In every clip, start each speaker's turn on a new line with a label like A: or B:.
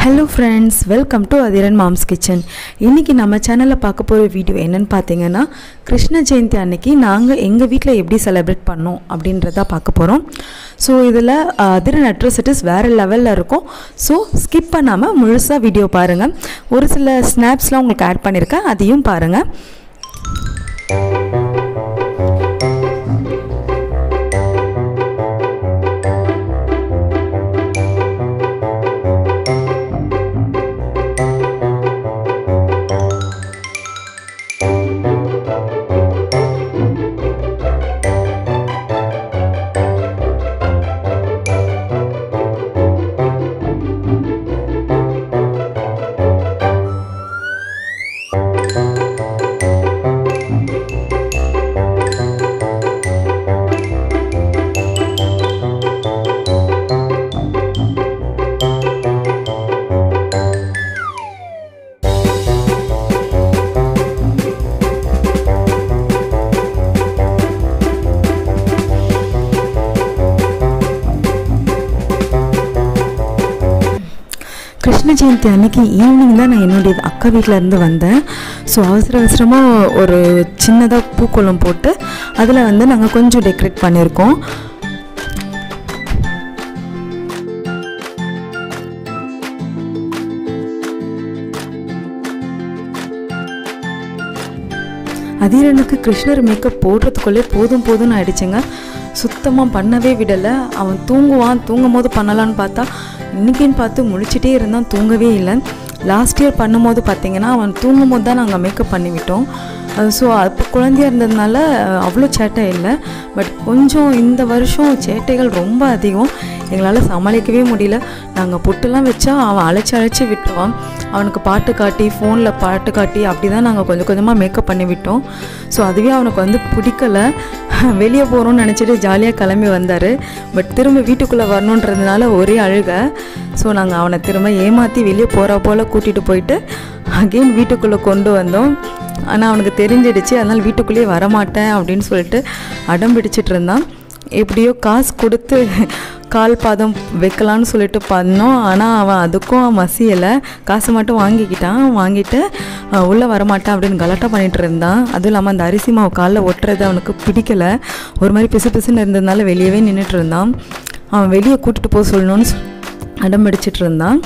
A: hello friends welcome to Athiran mom's kitchen இன்றைக்கி நம்ம சேனலில் பார்க்க போகிற வீடியோ என்னென்னு பார்த்தீங்கன்னா கிருஷ்ண ஜெயந்தி அன்னைக்கு நாங்கள் எங்கள் வீட்டில் எப்படி செலிப்ரேட் பண்ணோம் அப்படின்றத பார்க்க போகிறோம் ஸோ இதில் அதிரன் அட்ரஸிட்டிஸ் வேறு லெவலில் இருக்கும் ஸோ ஸ்கிப் பண்ணாமல் முழுசாக வீடியோ பாருங்கள் ஒரு சில ஸ்னாப்ஸ்லாம் உங்களுக்கு ஆட் பண்ணியிருக்கேன் அதையும் பாருங்கள் கிருஷ்ண ஜெயந்தி அன்னைக்கு ஈவினிங் தான் நான் என்னுடைய அக்கா வீட்டில் இருந்து வந்தேன் ஸோ அவசர அவசரமாக ஒரு சின்னதாக பூக்கோளம் போட்டு அதில் வந்து நாங்கள் கொஞ்சம் டெக்கரேட் பண்ணியிருக்கோம் அதிரனுக்கு கிருஷ்ணர் மேக்கப் போடுறதுக்குள்ளே போதும் போதும்னு ஆயிடுச்சுங்க சுத்தமாக பண்ணவே விடலை அவன் தூங்குவான் தூங்கும் போது பண்ணலான்னு பார்த்தா இன்றைக்கின்னு பார்த்து முழிச்சிட்டே இருந்தான் தூங்கவே இல்லை லாஸ்ட் இயர் பண்ணும்போது பார்த்தீங்கன்னா அவன் தூங்கும் போது தான் நாங்கள் மேக்கப் பண்ணிவிட்டோம் ஸோ அப்போ குழந்தையா இருந்ததுனால அவ்வளோ சேட்டை இல்லை பட் கொஞ்சம் இந்த வருஷம் சேட்டைகள் ரொம்ப அதிகம் எங்களால் சமாளிக்கவே முடியல நாங்கள் புட்டுலாம் வச்சா அவன் அழைச்சி அழைச்சி விட்டுருவான் அவனுக்கு பாட்டு காட்டி ஃபோனில் பாட்டு காட்டி அப்படி தான் நாங்கள் கொஞ்சம் கொஞ்சமாக மேக்கப் பண்ணி விட்டோம் ஸோ அதுவே அவனுக்கு வந்து பிடிக்கல வெளியே போகிறோம்னு நினச்சிட்டு ஜாலியாக கிளம்பி வந்தார் பட் திரும்ப வீட்டுக்குள்ளே வரணுன்றதுனால ஒரே அழுக ஸோ நாங்கள் அவனை திரும்ப ஏமாற்றி வெளியே போகிற போல் கூட்டிகிட்டு போயிட்டு அகெயின் வீட்டுக்குள்ளே கொண்டு வந்தோம் ஆனால் அவனுக்கு தெரிஞ்சிடுச்சு அதனால் வீட்டுக்குள்ளேயே வரமாட்டேன் அப்படின்னு சொல்லிட்டு அடம் பிடிச்சிட்டு இருந்தான் எப்படியோ காசு கொடுத்து கால் பாதம் வைக்கலான்னு சொல்லிட்டு பண்ணோம் ஆனால் அவன் அதுக்கும் மசியலை காசு மட்டும் வாங்கிக்கிட்டான் வாங்கிட்டு உள்ளே வரமாட்டான் அப்படின்னு கலாட்டா பண்ணிகிட்டு இருந்தான் அதுவும் இல்லாமல் அந்த அரிசி மாவு காலில் ஒட்டுறது அவனுக்கு பிடிக்கலை ஒரு மாதிரி பிசு பிசுன்னு இருந்ததுனால வெளியவே நின்றுட்டு இருந்தான் அவன் வெளியே கூட்டிகிட்டு போக சொல்லணும்னு அடம் பிடிச்சிட்டு இருந்தான்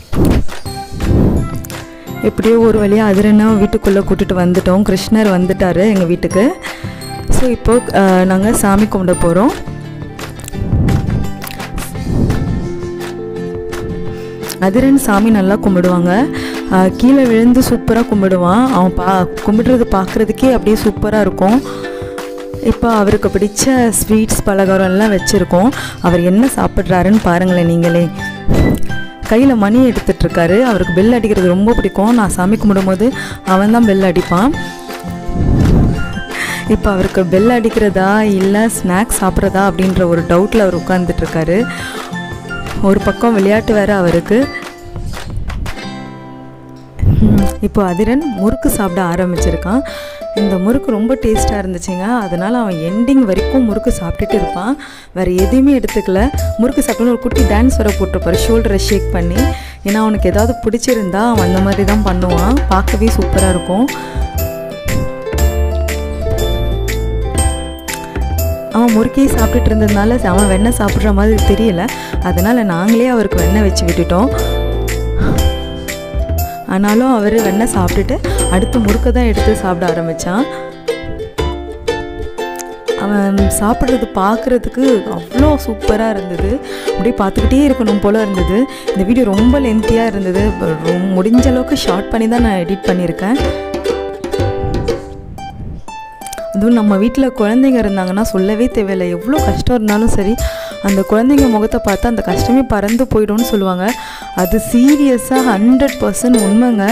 A: எப்படியோ ஒரு வழியாக அதிரனா வீட்டுக்குள்ளே கூட்டிகிட்டு வந்துட்டோம் கிருஷ்ணர் வந்துட்டார் எங்கள் வீட்டுக்கு ஸோ இப்போது நாங்கள் சாமி கும்பிட போகிறோம் அதிரன் சாமி நல்லா கும்பிடுவாங்க கீழே விழுந்து சூப்பராக கும்பிடுவான் அவன் பா கும்பிடுறது பார்க்குறதுக்கே அப்படியே சூப்பராக இருக்கும் இப்போ அவருக்கு பிடிச்ச ஸ்வீட்ஸ் பலகாரம்லாம் வச்சுருக்கோம் அவர் என்ன சாப்பிட்றாருன்னு பாருங்களேன் நீங்களே கையில் மணி எடுத்துட்ருக்காரு அவருக்கு பெல் அடிக்கிறது ரொம்ப பிடிக்கும் நான் சாமி கும்பிடும்போது அவன் தான் பெல் அடிப்பான் இப்போ அவருக்கு பெல் அடிக்கிறதா இல்லை ஸ்நாக்ஸ் சாப்பிட்றதா அப்படின்ற ஒரு டவுட்டில் அவர் உட்காந்துட்ருக்காரு ஒரு பக்கம் விளையாட்டு வேறு அவருக்கு இப்போ அதிரன் முறுக்கு சாப்பிட ஆரம்பிச்சிருக்கான் இந்த முறுக்கு ரொம்ப டேஸ்ட்டாக இருந்துச்சுங்க அதனால் அவன் எண்டிங் வரைக்கும் முறுக்கு சாப்பிட்டுட்டு இருப்பான் வேறு எதுவுமே எடுத்துக்கல முறுக்கு சாப்பிட்டோன்னு ஒரு குட்டி டான்ஸ் வர போட்டிருப்பாரு ஷோல்டரை ஷேக் பண்ணி ஏன்னா அவனுக்கு ஏதாவது பிடிச்சிருந்தா அவன் அந்த மாதிரி தான் பண்ணுவான் பார்க்கவே சூப்பராக இருக்கும் அவன் முறுக்கையே சாப்பிட்டுட்டு இருந்ததுனால அவன் வெண்ணெய் சாப்பிட்ற மாதிரி தெரியல அதனால் நாங்களே அவருக்கு வெண்ணெய் வச்சு விட்டுட்டோம் ஆனாலும் அவர் வெண்ணெய் சாப்பிட்டுட்டு அடுத்து முறுக்க தான் எடுத்து சாப்பிட ஆரம்பித்தான் அவன் சாப்பிட்றது பார்க்குறதுக்கு அவ்வளோ சூப்பராக இருந்தது அப்படியே பார்த்துக்கிட்டே இருக்கணும் போல் இருந்தது இந்த வீடியோ ரொம்ப லென்த்தியாக இருந்தது முடிஞ்ச அளவுக்கு ஷார்ட் பண்ணி தான் நான் எடிட் பண்ணியிருக்கேன் அதுவும் நம்ம வீட்டில் குழந்தைங்க இருந்தாங்கன்னா சொல்லவே தேவையில்லை எவ்வளோ கஷ்டம் இருந்தாலும் சரி அந்த குழந்தைங்க முகத்தை பார்த்தா அந்த கஷ்டமே பறந்து போயிடும்னு சொல்லுவாங்க அது சீரியஸாக ஹண்ட்ரட் பர்சன்ட் உண்மைங்க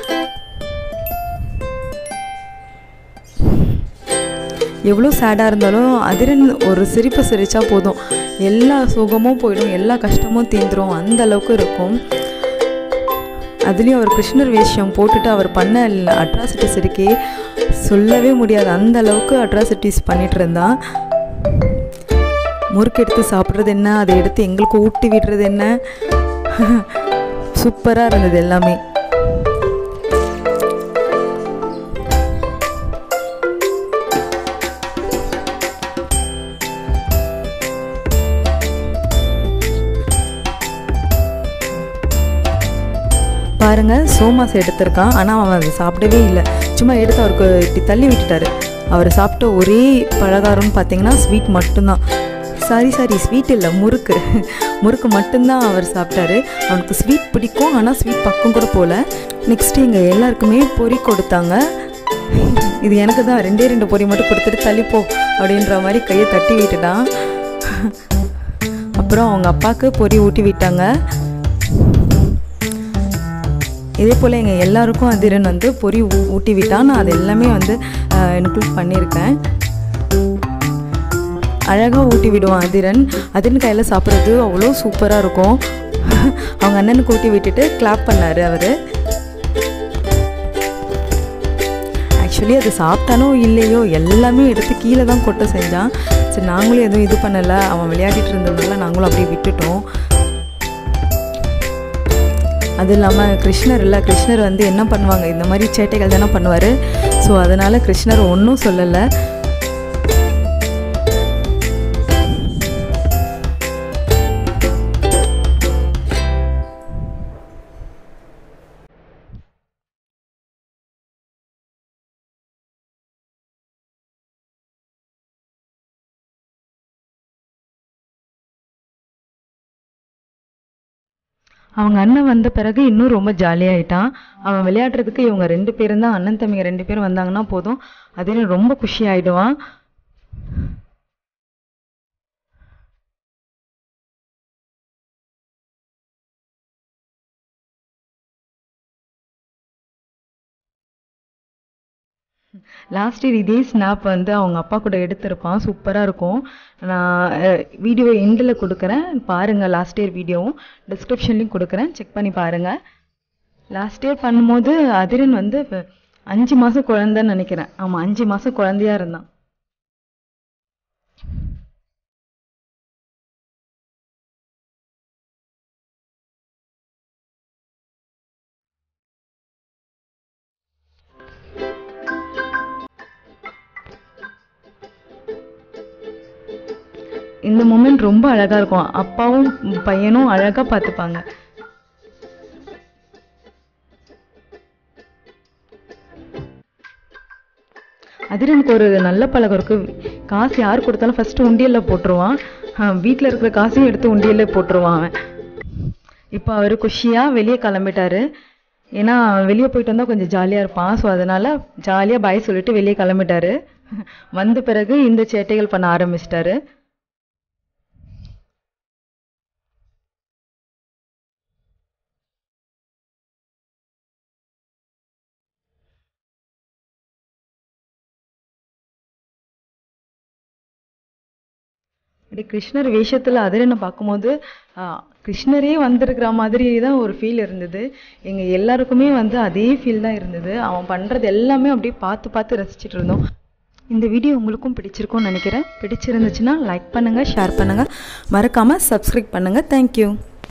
A: எவ்வளோ சேடாக இருந்தாலும் அதிரன் ஒரு சிரிப்பை சிரித்தா போதும் எல்லா சுகமும் போயிடும் எல்லா கஷ்டமும் தீந்துடும் அந்த அளவுக்கு இருக்கும் அதுலேயும் அவர் கிருஷ்ணர் வேஷம் போட்டுட்டு அவர் பண்ண அட்ராசிட்டிஸ் இருக்கே சொல்லவே முடியாது அந்த அளவுக்கு அட்ராசிட்டிஸ் பண்ணிகிட்டு இருந்தான் முறுக்கு எடுத்து சாப்பிட்றது என்ன அதை எடுத்து எங்களுக்கு ஊட்டி விடுறது என்ன சூப்பராக இருந்தது எல்லாமே பாருங்க சோமாஸ் எடுத்திருக்கான் ஆனால் அவன் அதை சாப்பிடவே இல்லை சும்மா எடுத்து அவருக்கு இப்படி தள்ளி விட்டுட்டாரு அவர் சாப்பிட்ட ஒரே பலகாரம்னு பார்த்தீங்கன்னா ஸ்வீட் மட்டும்தான் சாரி சாரி ஸ்வீட் இல்லை முறுக்கு முறுக்கு மட்டும்தான் அவர் சாப்பிட்டாரு அவனுக்கு ஸ்வீட் பிடிக்கும் ஆனால் ஸ்வீட் பக்கம் கூட போகல நெக்ஸ்ட் எங்கள் எல்லாருக்குமே பொறி கொடுத்தாங்க இது எனக்கு தான் ரெண்டே ரெண்டு பொறி மட்டும் கொடுத்துட்டு தள்ளிப்போ அப்படின்ற மாதிரி கையை தட்டி விட்டுட்டான் அப்புறம் அவங்க அப்பாவுக்கு பொறி ஊட்டி விட்டாங்க இதே போல் எங்கள் எல்லாருக்கும் அதிரன் வந்து பொறி ஊ- ஊட்டி விட்டான் நான் அது எல்லாமே வந்து இன்க்ளூட் பண்ணியிருக்கேன் அழகாக ஊட்டி விடுவான் அதிரன் அதிரன் கையில் சாப்பிட்றது அவ்வளோ சூப்பராக இருக்கும் அவங்க அண்ணனுக்கு ஊட்டி விட்டுட்டு கிளாப் பண்ணார் அவர் ஆக்சுவலி அது சாப்பிட்டானோ இல்லையோ எல்லாமே எடுத்து கீழே தான் கொட்ட செஞ்சான் சரி நாங்களும் எதுவும் இது பண்ணலை அவன் விளையாடிட்டு இருந்ததுனால நாங்களும் அப்படியே விட்டுட்டோம் அது இல்லாமல் கிருஷ்ணர் இல்லை கிருஷ்ணர் வந்து என்ன பண்ணுவாங்க இந்த மாதிரி சேட்டைகள் தானே பண்ணுவார் ஸோ அதனால் கிருஷ்ணர் ஒன்றும் சொல்லலை அவங்க அண்ணன் வந்த பிறகு இன்னும் ரொம்ப ஜாலியாயிட்டான் அவன் விளையாடுறதுக்கு இவங்க ரெண்டு பேரும் தான் அண்ணன் தம்பிங்க ரெண்டு பேரும் வந்தாங்கன்னா போதும் அதே ரொம்ப குஷி ஆயிடுவான் லாஸ்ட் இயர் இதே ஸ்னாப் வந்து அவங்க அப்பா கூட எடுத்திருப்பான் சூப்பராக இருக்கும் நான் வீடியோ எண்டில் கொடுக்குறேன் பாருங்கள் லாஸ்ட் இயர் வீடியோவும் டிஸ்கிரிப்ஷன்லையும் கொடுக்குறேன் செக் பண்ணி பாருங்கள் லாஸ்ட் இயர் பண்ணும்போது அதிரன் வந்து இப்ப அஞ்சு மாதம் குழந்தைன்னு நினைக்கிறேன் ஆமாம் அஞ்சு மாதம் குழந்தையா இருந்தான் இந்த மூமெண்ட் ரொம்ப அழகா இருக்கும் அப்பாவும் பையனும் அழகா பார்த்துப்பாங்க அதிரனுக்கு ஒரு நல்ல பழக்கம் இருக்கு காசு யார் கொடுத்தாலும் ஃபர்ஸ்ட் உண்டியல்ல போட்டுருவான் அஹ் வீட்ல இருக்கிற காசையும் எடுத்து உண்டியல்ல போட்டுருவான் அவன் இப்போ அவர் குஷியா வெளியே கிளம்பிட்டாரு ஏன்னா வெளியே போயிட்டு வந்தா கொஞ்சம் ஜாலியா இருப்பான் ஸோ அதனால ஜாலியா பாய் சொல்லிட்டு வெளியே கிளம்பிட்டாரு வந்த பிறகு இந்த சேட்டைகள் பண்ண ஆரம்பிச்சிட்டாரு அப்படி கிருஷ்ணர் வேஷத்துல அதிரனை பார்க்கும்போது ஆ, கிருஷ்ணரே வந்திருக்கிற மாதிரி தான் ஒரு ஃபீல் இருந்தது எங்க எல்லாருக்குமே வந்து அதே ஃபீல் தான் இருந்தது அவன் பண்றது எல்லாமே அப்படியே பார்த்து பார்த்து ரசிச்சிட்டு இருந்தோம் இந்த வீடியோ உங்களுக்கும் பிடிச்சிருக்கும்னு நினைக்கிறேன் பிடிச்சிருந்துச்சுன்னா லைக் பண்ணுங்க ஷேர் பண்ணுங்க மறக்காம சப்ஸ்கிரைப் பண்ணுங்க தேங்க்யூ